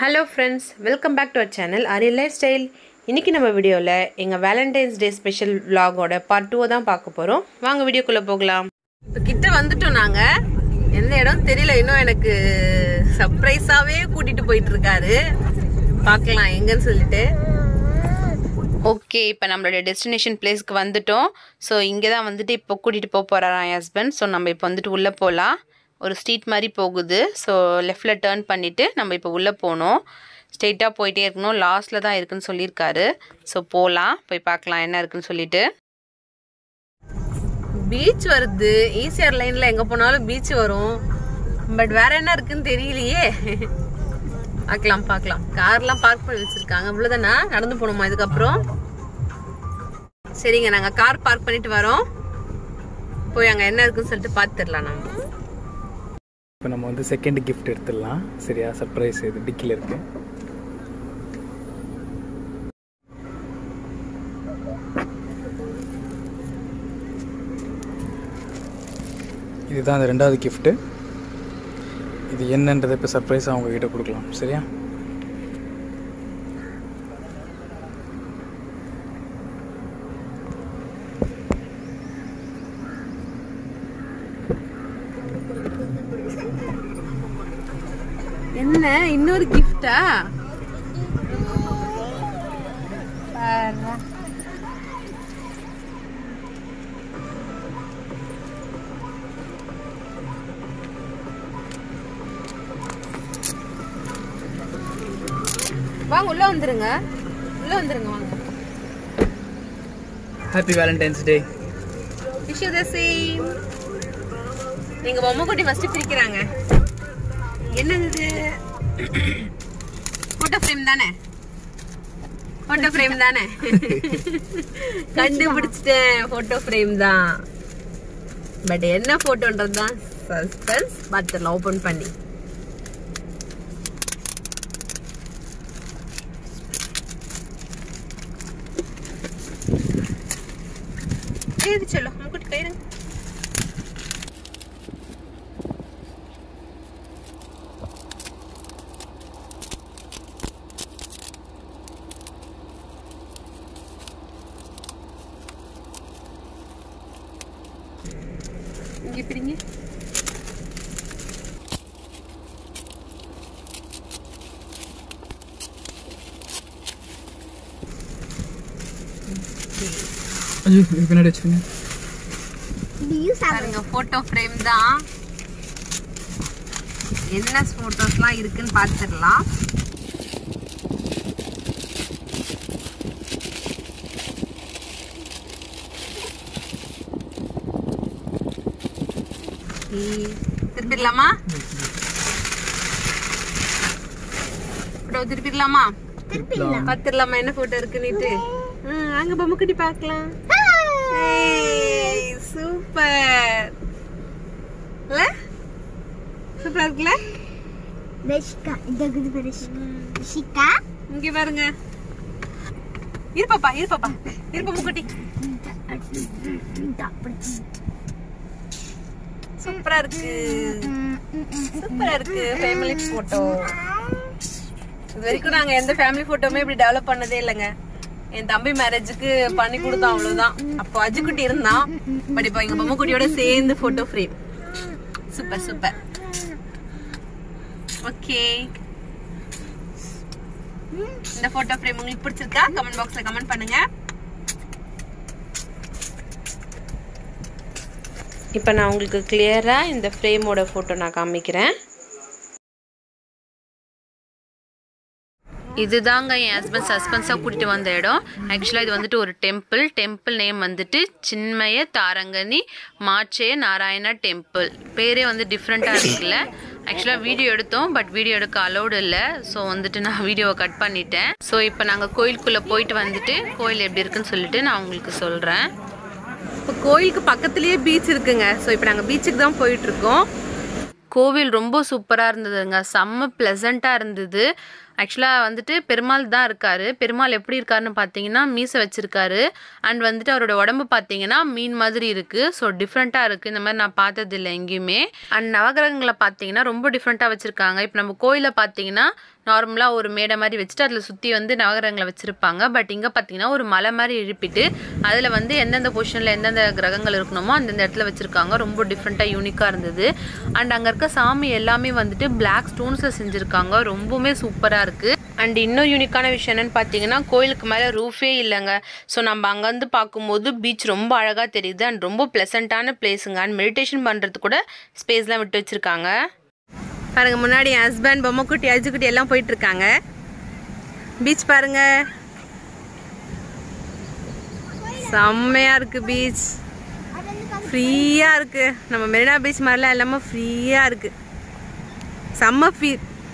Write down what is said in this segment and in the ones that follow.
Hello friends welcome back to our channel Ariyal lifestyle இன்றைக்கி நம்ம வீடியோவில் எங்கள் வேலண்டைன்ஸ் டே ஸ்பெஷல் vlogோட பார்ட் டூவை தான் பார்க்க போகிறோம் வாங்க வீடியோக்குள்ளே போகலாம் இப்போ கிட்ட வந்துட்டோம் நாங்கள் எந்த இடம் தெரியல இன்னும் எனக்கு சர்ப்ரைஸாகவே கூட்டிகிட்டு போயிட்டு இருக்காரு பார்க்கலாம் எங்கன்னு சொல்லிட்டு ஓகே இப்போ நம்மளுடைய டெஸ்டினேஷன் பிளேஸ்க்கு வந்துட்டோம் ஸோ இங்கே தான் வந்துட்டு இப்போ கூட்டிகிட்டு போக போகிறாராம் என் ஹஸ்பண்ட் ஸோ நம்ம இப்போ வந்துட்டு உள்ளே போகலாம் ஒரு ஸ்ட்ரீட் மாதிரி போகுது ஸோ லெஃப்டில் டேர்ன் பண்ணிவிட்டு நம்ம இப்போ உள்ளே போகணும் ஸ்ட்ரெயிட்டாக போயிட்டே இருக்கணும் லாஸ்ட்டில் தான் இருக்குன்னு சொல்லியிருக்காரு ஸோ போகலாம் போய் பார்க்கலாம் என்ன இருக்குன்னு சொல்லிட்டு பீச் வருது ஈசிஆர் லைனில் எங்கே போனாலும் பீச் வரும் பட் வேற என்ன இருக்குன்னு தெரியலையே பார்க்கலாம் பார்க்கலாம் கார்லாம் பார்க் பண்ணி வச்சிருக்காங்க இவ்வளோதானா நடந்து போகணுமா இதுக்கப்புறம் சரிங்க நாங்கள் கார் பார்க் பண்ணிட்டு வரோம் போய் அங்கே என்ன இருக்குன்னு சொல்லிட்டு பார்த்துடலாம் நம்ம இப்போ நம்ம வந்து செகண்ட் கிஃப்ட் எடுத்துடலாம் சரியா சர்ப்ரைஸ் இது டிக்கில் இருக்கு இதுதான் அந்த ரெண்டாவது கிஃப்ட்டு இது என்னன்றதை இப்போ சர்ப்ரைஸாக அவங்க கிட்ட கொடுக்கலாம் சரியா என்ன இன்னொரு கிஃப்டா வாங்க உள்ள வந்துருங்க உள்ள வந்துருங்க வாங்க happy Valentine's Day wish you the same எங்க பொம்மை குட்டி ஃபர்ஸ்ட் பிரிக்கிறாங்க என்னது இது போட்டோ ஃப்ரேம் தானே போட்டோ ஃப்ரேம் தானே கண்டுபிடிச்சிட்டேன் போட்டோ ஃப்ரேம் தான் பட் என்ன போட்டோன்றது தான் சஸ்பென்ஸ் பார்த்துடலாம் ஓபன் பண்ணி ஏது சொல்லு முக்குட்டி கயிறுங்க இங்க பிடிங்க ஐயோ பின்னாடி வச்சுக்கோங்க பாருங்க போட்டோ ஃப்ரேம் தான் என்ன போட்டோஸ்லாம் இருக்குன்னு பார்த்துடலாம் திருப்பிடலாமா போட்டோ திருப்பிடலாமா பார்த்துடலாமா என்ன போட்டோ இருக்குன்னுட்டு ம், அங்க பொம்மை கட்டி பார்க்கலாம் சூப்பர் இல்ல சூப்பரா இருக்குல்ல Beshka, இந்தகுது பெருசு ஷிகா இங்க பாருங்க இரு பாப்பா இரு பாப்பா இரு பாப்பா குட்டி சூப்பரா இருக்கு சூப்பரா இருக்கு ஃபேமிலி போட்டோ இது வரைக்கும் நாங்க எந்த ஃபேமிலி போட்டோமே இப்படி டெவலப் பண்ணதே இல்லைங்க என் தம்பி மேரேஜுக்கு பண்ணி கொடுத்தோம் அவ்வளவுதான் அப்போ அஜிக்குட்டி இருந்தான் பட் இப்போ எங்க பொம்மை குட்டியோட சேர்ந்து photo frame super super okay இந்த போட்டோ ஃப்ரேம் உங்களுக்கு பிடிச்சிருக்கா கமெண்ட் பாக்ஸ்ல கமெண்ட் பண்ணுங்க இப்போ நான் உங்களுக்கு கிளியராக இந்த ஃப்ரேமோட ஃபோட்டோ நான் காமிக்கிறேன் இதுதாங்க என் ஹஸ்பண்ட் சஸ்பென்ஸாக கூட்டிகிட்டு வந்த இடம் ஆக்சுவலாக இது வந்துட்டு ஒரு டெம்பிள் டெம்பிள் நேம் வந்துட்டு சின்மய தாரங்கனி மாச்சய நாராயணா டெம்பிள் பேரே வந்து டிஃப்ரெண்ட்டாக இருக்குல்ல ஆக்சுவலாக வீடியோ எடுத்தோம் பட் வீடியோ எடுக்க அலௌடு இல்லை ஸோ வந்துட்டு நான் வீடியோவை கட் பண்ணிட்டேன் ஸோ இப்போ நாங்கள் கோயிலுக்குள்ளே போயிட்டு வந்துட்டு கோயில் எப்படி இருக்குன்னு சொல்லிட்டு நான் உங்களுக்கு சொல்கிறேன் இப்போ கோயிலுக்கு பக்கத்துலேயே பீச் இருக்குங்க ஸோ இப்போ நாங்கள் பீச்சுக்கு தான் போயிட்டு இருக்கோம் கோவில் ரொம்ப சூப்பராக இருந்ததுங்க செம்ம ப்ளசண்ட்டாக இருந்தது ஆக்சுவலாக வந்துட்டு பெருமாள் தான் இருக்காரு பெருமாள் எப்படி இருக்காருன்னு பார்த்தீங்கன்னா மீசை வச்சிருக்காரு அண்ட் வந்துட்டு அவரோட உடம்பு பார்த்தீங்கன்னா மீன் மாதிரி இருக்குது ஸோ டிஃப்ரெண்ட்டாக இருக்குது இந்த மாதிரி நான் பார்த்தது இல்லை எங்கேயுமே அண்ட் நவகிரகங்களை பார்த்தீங்கன்னா ரொம்ப டிஃப்ரெண்ட்டாக வச்சுருக்காங்க இப்போ நம்ம கோயிலை பார்த்தீங்கன்னா நார்மலாக ஒரு மேடை மாதிரி வச்சுட்டு அதில் சுற்றி வந்து நவகிரகங்களை வச்சுருப்பாங்க பட் இங்கே பார்த்தீங்கன்னா ஒரு மலை மாதிரி எழுப்பிட்டு அதில் வந்து எந்தெந்த பொசிஷனில் எந்தெந்த கிரகங்கள் இருக்கணுமோ அந்தந்த இடத்துல வச்சுருக்காங்க ரொம்ப டிஃப்ரெண்ட்டாக யூனிக்காக இருந்தது அண்ட் அங்கே இருக்க சாமி எல்லாமே வந்துட்டு பிளாக் ஸ்டோன்ஸில் செஞ்சுருக்காங்க ரொம்பவுமே சூப்பராக இருக்குது அண்ட் இன்னும் யூனிக்கான விஷயம் என்னன்னு பார்த்தீங்கன்னா கோயிலுக்கு மேலே ரூஃபே இல்லைங்க ஸோ நம்ம அங்கேருந்து பார்க்கும்போது பீச் ரொம்ப அழகாக தெரியுது அண்ட் ரொம்ப ப்ளசண்ட்டான பிளேஸுங்க அண்ட் மெடிடேஷன் பண்ணுறதுக்கு கூட ஸ்பேஸ்லாம் விட்டு வச்சுருக்காங்க பாருங்க முன்னாடி என் ஹஸ்பண்ட் பொம்மைக்குட்டி அஜுக்குட்டி எல்லாம் போயிட்டு இருக்காங்க பீச் பாருங்க செம்மையா இருக்கு பீச் ஃப்ரீயா இருக்கு நம்ம மெரினா பீச் மாதிரிலாம் இல்லாமல் ஃப்ரீயா இருக்கு செம்ம ஃபீ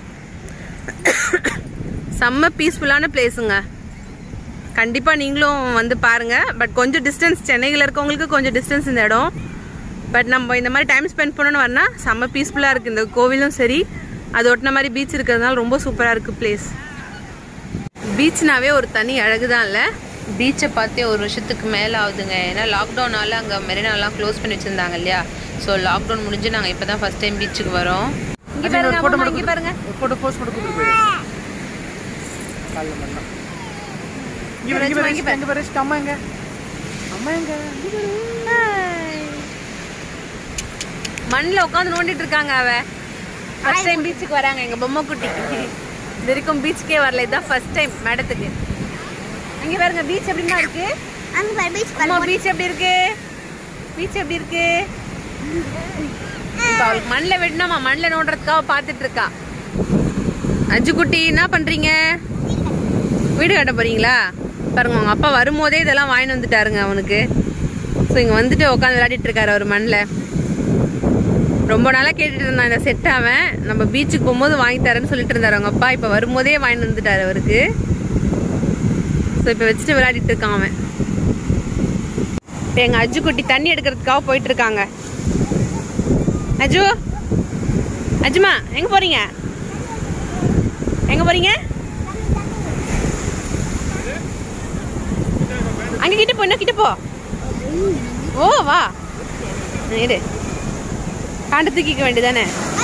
செம்ம பீஸ்ஃபுல்லான பிளேஸுங்க கண்டிப்பாக நீங்களும் வந்து பாருங்கள் பட் கொஞ்சம் டிஸ்டன்ஸ் சென்னையில் இருக்கவங்களுக்கு கொஞ்சம் டிஸ்டன்ஸ் இந்த இடம் பட் நம்ம இந்த மாதிரி டைம் ஸ்பெண்ட் பண்ணணும்னு வரனா செம்ம பீஸ்ஃபுல்லாக இருக்குது இந்த கோவிலும் சரி அது ஒட்டின மாதிரி பீச் இருக்கிறதுனால ரொம்ப சூப்பராக இருக்குது பிளேஸ் பீச்னாவே ஒரு தனி அழகு தான் இல்லை பீச்சை பார்த்தே ஒரு வருஷத்துக்கு மேலே ஆகுதுங்க ஏன்னா லாக்டவுனால அங்கே மெரினாலாம் க்ளோஸ் பண்ணி வச்சுருந்தாங்க இல்லையா ஸோ லாக்டவுன் முடிஞ்சு நாங்கள் இப்போ தான் ஃபஸ்ட் டைம் பீச்சுக்கு வரோம் இங்கே பாருங்க அம்மா, இங்கே பாருங்க ஃபோட்டோ போஸ்ட் மட்டும் கூட்டிட்டு போயிடு காலைல மண்ணா இங்க பாரு, இங்க பாரு, இங்க பாரு, இங்க பாரு, அம்மா எங்க அம்மா எங்க மண்ணில் உட்காந்து நோண்டிட்டு இருக்காங்க அவ ஃபர்ஸ்ட் டைம் பீச்சுக்கு வராங்க எங்க பொம்மை குட்டிக்கு இது வரைக்கும் பீச்சுக்கே வரல இதுதான் ஃபர்ஸ்ட் டைம் மேடத்துக்கு இங்க பாருங்க பீச் எப்படிமா இருக்கு அங்க பாரு பீச் அம்மா பீச் எப்படி இருக்கு பீச் எப்படி இருக்கு இப்ப அவளுக்கு மண்ணில் விடணுமா மண்ணில் நோண்டுறதுக்காக பார்த்துட்டு இருக்கா அஜு குட்டி என்ன பண்றீங்க வீடு கட்ட போறீங்களா பாருங்க உங்க அப்பா வரும்போதே இதெல்லாம் வாங்கிட்டு வந்துட்டாருங்க அவனுக்கு ஸோ இங்க வந்துட்டு உட்காந்து விளையாடிட்டு இருக்காரு அவர் மண்ணில் ரொம்ப நாளாக கேட்டுட்டு இருந்தான் இந்த செட் அவன் நம்ம பீச்சுக்கு போகும்போது வாங்கி தரேன்னு சொல்லிட்டு இருந்தாரு அவங்க அப்பா இப்போ வரும்போதே வாங்கிட்டு வந்துட்டாரு அவருக்கு ஸோ இப்போ வச்சுட்டு விளையாடிட்டு இருக்கான் அவன் இப்போ எங்கள் அஜு குட்டி தண்ணி எடுக்கிறதுக்காக போயிட்டு இருக்காங்க அஜு அஜுமா எங்கே போறீங்க எங்கே போறீங்க அங்கே கிட்ட போ இன்னும் கிட்ட போ ஓ வா இரு காண்ட தூக்கிக்க வேண்டியதானே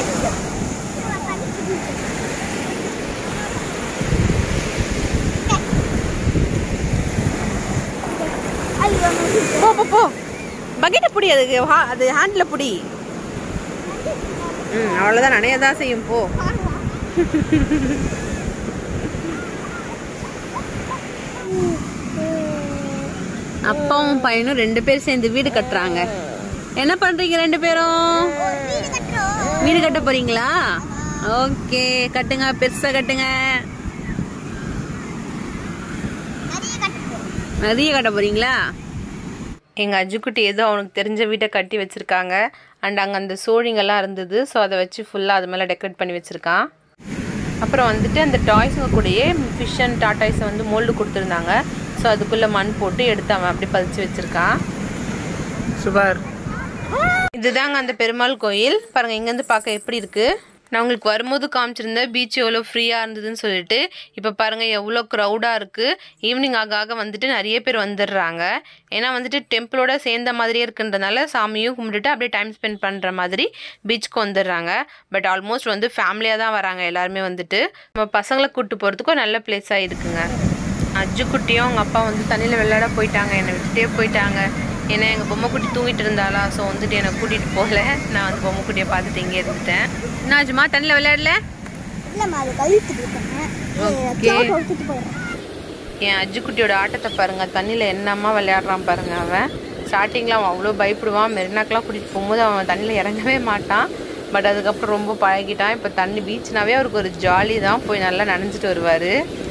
போ போ போ பக்கெட்டை பிடி அதுக்கு ஹா- அது ஹேண்டில் பிடி ம் அவ்வளோதான் நனைய தான் செய்யும் போ அப்பாவும் பையனும் ரெண்டு பேரும் சேர்ந்து வீடு கட்டுறாங்க என்ன பண்றீங்க ரெண்டு பேரும் வீடு கட்ட போறீங்களா ஓகே கட்டுங்க பெருசா கட்டுங்க நிறைய கட்ட போறீங்களா எங்கள் அஜுக்குட்டி ஏதோ அவனுக்கு தெரிஞ்ச வீட்டை கட்டி வச்சுருக்காங்க அண்ட் அங்கே அந்த சோழிங்கெல்லாம் இருந்தது ஸோ அதை வச்சு ஃபுல்லாக அது மேலே டெக்கரேட் பண்ணி வச்சுருக்கான் அப்புறம் வந்துட்டு அந்த டாய்ஸுங்க கூடயே ஃபிஷ் அண்ட் டாட்டாய்ஸை வந்து மோல்டு கொடுத்துருந்தாங்க ஸோ அதுக்குள்ளே மண் போட்டு எடுத்து அவன் அப்படி பதிச்சு வச்சுருக்கான் சூப்பர் இதுதாங்க அந்த பெருமாள் கோயில் பாருங்க இங்கேருந்து பார்க்க எப்படி இருக்கு நான் உங்களுக்கு வரும்போது காமிச்சிருந்தேன் பீச் எவ்வளோ ஃப்ரீயாக இருந்ததுன்னு சொல்லிட்டு இப்போ பாருங்கள் எவ்வளோ க்ரௌடாக இருக்குது ஈவினிங் ஆக ஆக வந்துட்டு நிறைய பேர் வந்துடுறாங்க ஏன்னா வந்துட்டு டெம்பிளோட சேர்ந்த மாதிரியே இருக்குன்றனால சாமியும் கும்பிட்டுட்டு அப்படியே டைம் ஸ்பெண்ட் பண்ணுற மாதிரி பீச்சுக்கு வந்துடுறாங்க பட் ஆல்மோஸ்ட் வந்து ஃபேமிலியாக தான் வராங்க எல்லாருமே வந்துட்டு நம்ம பசங்களை கூப்பிட்டு போகிறதுக்கும் நல்ல பிளேஸாக இருக்குங்க அஜு குட்டியும் அவங்க அப்பா வந்து தண்ணியில் விளையாட போயிட்டாங்க என்னை விட்டுட்டே போயிட்டாங்க ஏன்னா எங்கள் பொம்மை குட்டி தூங்கிட்டு இருந்தாளா ஸோ வந்துட்டு என்னை கூட்டிகிட்டு போகல நான் வந்து பொம்மை குட்டியை பார்த்துட்டு இங்கே இருந்துட்டேன் என்ன ஆச்சுமா தண்ணியில் விளையாடல இல்லம்மா அது கழுத்துட்டு இருக்கேன் Okay. கழுத்துட்டு போயிடுறேன் என் அஜு குட்டியோட ஆட்டத்தை பாருங்க தண்ணியில் என்னம்மா விளையாடுறான் பாருங்க அவன் ஸ்டார்டிங்கில் அவன் அவ்வளோ பயப்படுவான் மெரினாக்கெலாம் கூட்டிகிட்டு போகும்போது அவன் தண்ணியில் இறங்கவே மாட்டான் பட் அதுக்கப்புறம் ரொம்ப பழகிட்டான் இப்போ தண்ணி பீச்னாவே அவருக்கு ஒரு ஜாலி தான் போய் நல்லா நனைஞ்சிட்டு வருவார்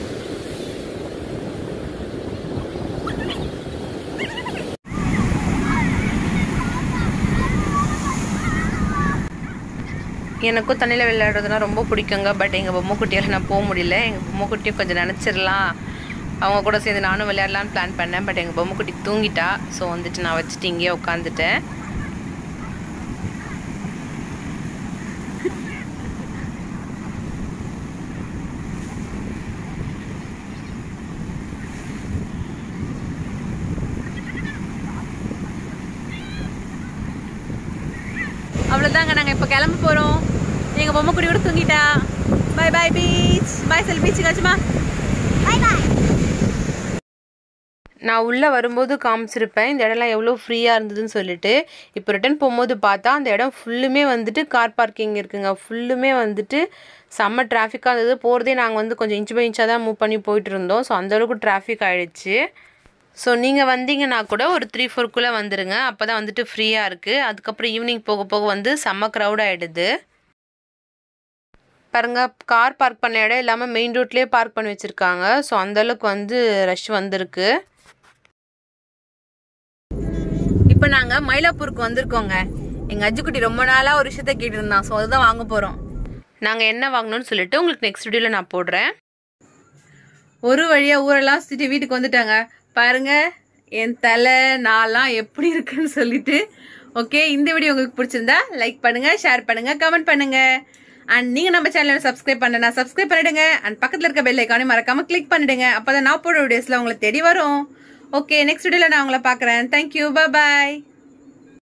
எனக்கும் தண்ணியில் விளையாடுறதுனா ரொம்ப பிடிக்குங்க பட் எங்கள் பொம்மை குட்டியால் நான் போக முடியல எங்கள் பொம்மை குட்டியும் கொஞ்சம் நினச்சிடலாம் அவங்க கூட சேர்ந்து நானும் விளையாடலான்னு பிளான் பண்ணேன் பட் எங்கள் பொம்மை குட்டி தூங்கிட்டா ஸோ வந்துட்டு நான் வச்சுட்டு இங்கேயே உட்காந்துட்டேன் அவ்வளோதாங்க நாங்கள் இப்போ கிளம்ப போகிறோம் எங்கள் பொம்மை குட்டி கூட தூங்கிட்டா பை பை பீச் பை செல் பீச்சுக்கு ஆச்சுமா பை பாய் நான் உள்ளே வரும்போது காமிச்சிருப்பேன் இந்த இடம்லாம் எவ்வளோ ஃப்ரீயாக இருந்ததுன்னு சொல்லிட்டு இப்போ ரிட்டர்ன் போகும்போது பார்த்தா அந்த இடம் ஃபுல்லுமே வந்துட்டு கார் பார்க்கிங் இருக்குங்க ஃபுல்லுமே வந்துட்டு செம்ம டிராஃபிக்காக இருந்தது போகிறதே நாங்கள் வந்து கொஞ்சம் இன்ச் பை இன்ச்சாக தான் மூவ் பண்ணி போயிட்டு இருந்தோம் ஸோ அந்தளவுக்கு டிராஃபிக் ஆகிடுச்சு ஸோ நீங்கள் வந்தீங்கன்னா கூட ஒரு த்ரீ ஃபோர்க்குள்ளே வந்துடுங்க அப்போ தான் வந்துட்டு ஃப்ரீயாக இருக்குது அதுக்கப்புறம் ஈவினிங் போக போக வந்து செம்ம க்ரௌட் ஆகிடுது பாருங்க கார் பார்க் பண்ண இடம் இல்லாமல் மெயின் ரோட்லேயே பார்க் பண்ணி வச்சுருக்காங்க ஸோ அந்தளவுக்கு வந்து ரஷ் வந்திருக்கு இப்போ நாங்கள் மயிலாப்பூருக்கு வந்திருக்கோங்க எங்கள் அஜுக்குட்டி ரொம்ப நாளாக ஒரு விஷயத்த கேட்டிருந்தான் ஸோ அதுதான் வாங்க போகிறோம் நாங்கள் என்ன வாங்கணும்னு சொல்லிட்டு உங்களுக்கு நெக்ஸ்ட் வீடியோவில் நான் போடுறேன் ஒரு வழியாக ஊரெல்லாம் சுற்றிட்டு வீட்டுக்கு வந்துட்டாங்க பாருங்க என் தலை நான்லாம் எப்படி இருக்குன்னு சொல்லிட்டு ஓகே இந்த வீடியோ உங்களுக்கு பிடிச்சிருந்தா லைக் பண்ணுங்க ஷேர் பண்ணுங்க கமெண்ட் பண்ணுங்க அண்ட் நீங்க நம்ம சேனலை சப்ஸ்கிரைப் பண்ணனா சப்ஸ்கிரைப் பண்ணிடுங்க அண்ட் பக்கத்துல இருக்க பெல் ஐக்கானையும் மறக்காம கிளிக் பண்ணிடுங்க அப்பதான் நான் போடுற வீடியோஸ்ல உங்களை தேடி வரும் ஓகே நெக்ஸ்ட் வீடியோல நான் உங்களை பார்க்குறேன் தேங்க்யூ பாய்